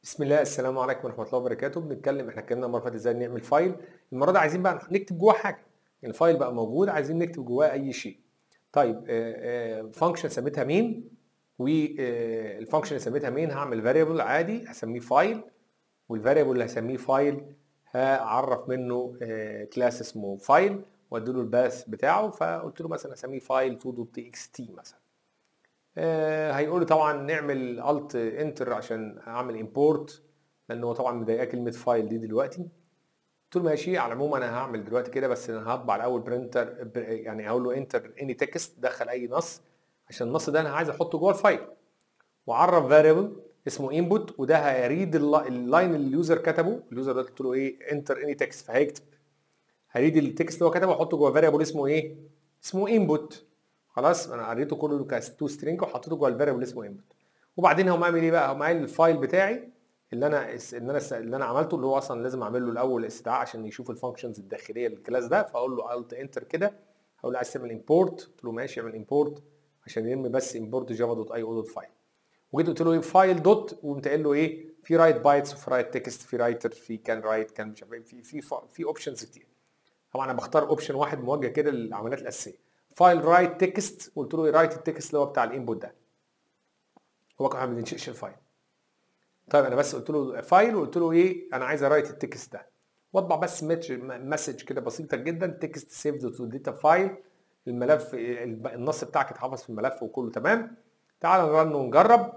بسم الله السلام عليكم ورحمه الله وبركاته بنتكلم احنا اتكلمنا المره اللي فاتت ازاي نعمل فايل المره دي عايزين بقى نكتب جواه حاجه يعني الفايل بقى موجود عايزين نكتب جواه اي شيء طيب فانكشن سميتها مين والفانكشن اللي سميتها مين هعمل فاريبل عادي هسميه فايل والفاريبل اللي هسميه فايل هعرف منه كلاس اسمه فايل وادي له الباث بتاعه فقلت له مثلا اسميه فايل 2.txt مثلا آه هيقول لي طبعا نعمل الت انتر عشان اعمل امبورت لان هو طبعا مضايقاه كلمه فايل دي دلوقتي قلت له ماشي على العموم انا هعمل دلوقتي كده بس انا هطبع الاول برينتر يعني هقول له انتر اني تكست دخل اي نص عشان النص ده انا عايز احطه جوه الفايل وعرف فاريبل اسمه انبوت وده هيريد اللاين اللي اليوزر كتبه اليوزر ده قلت له ايه انتر اني تكست فهيكتب هيريد التكست اللي هو كتبه واحطه جوه فاريبل اسمه ايه اسمه انبوت خلاص انا قريته كله كتو سترينج وحطيته جوه الفاريبل اسمه انبوت وبعدين هو عامل ايه بقى هو عامل الفايل بتاعي اللي انا اللي انا اللي انا عملته اللي هو اصلا لازم اعمل له الاول استدعاء عشان يشوف الفانكشنز الداخليه للكلاس ده فاقول له الت انتر كده هقول له عايز تعمل امبورت قلت له ماشي اعمل امبورت عشان يرمي بس امبورت جافا دوت اي او دوت فايل وجيت قلت له ايه فايل دوت وقمت قايل له ايه في رايت بايتس وفي رايت تكست في رايتر في كان رايت كان مش عارف في في في اوبشنز كتير طبعا انا بختار اوبشن واحد موجه كده للعمليات الاساسيه فايل رايت تكست قلت له رايت التكست اللي هو بتاع الانبوت ده هو كمان ما بينشئش الفايل طيب انا بس قلت له فايل وقلت له ايه انا عايز ارايت التكست ده واطبع بس مسج كده بسيطه جدا تكست سيفد تو داتا فايل الملف النص بتاعك اتحفظ في الملف وكله تمام تعال نرن ونجرب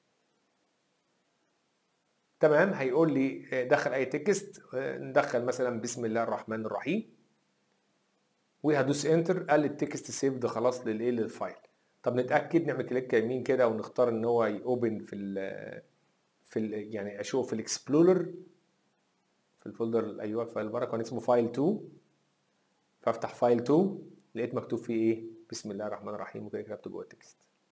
تمام هيقول لي دخل اي تكست ندخل مثلا بسم الله الرحمن الرحيم وهدوس انتر قال لي التكست سيفد خلاص للايه للفايل طب نتاكد نعمل كليك يمين كده ونختار ان هو يوبن في ال في ال يعني اشوف في الاكسبلورر في الفولدر ايوه فايل بره كان اسمه فايل 2 فافتح فايل 2 لقيت مكتوب فيه ايه بسم الله الرحمن الرحيم وكده كتبته جوه التكست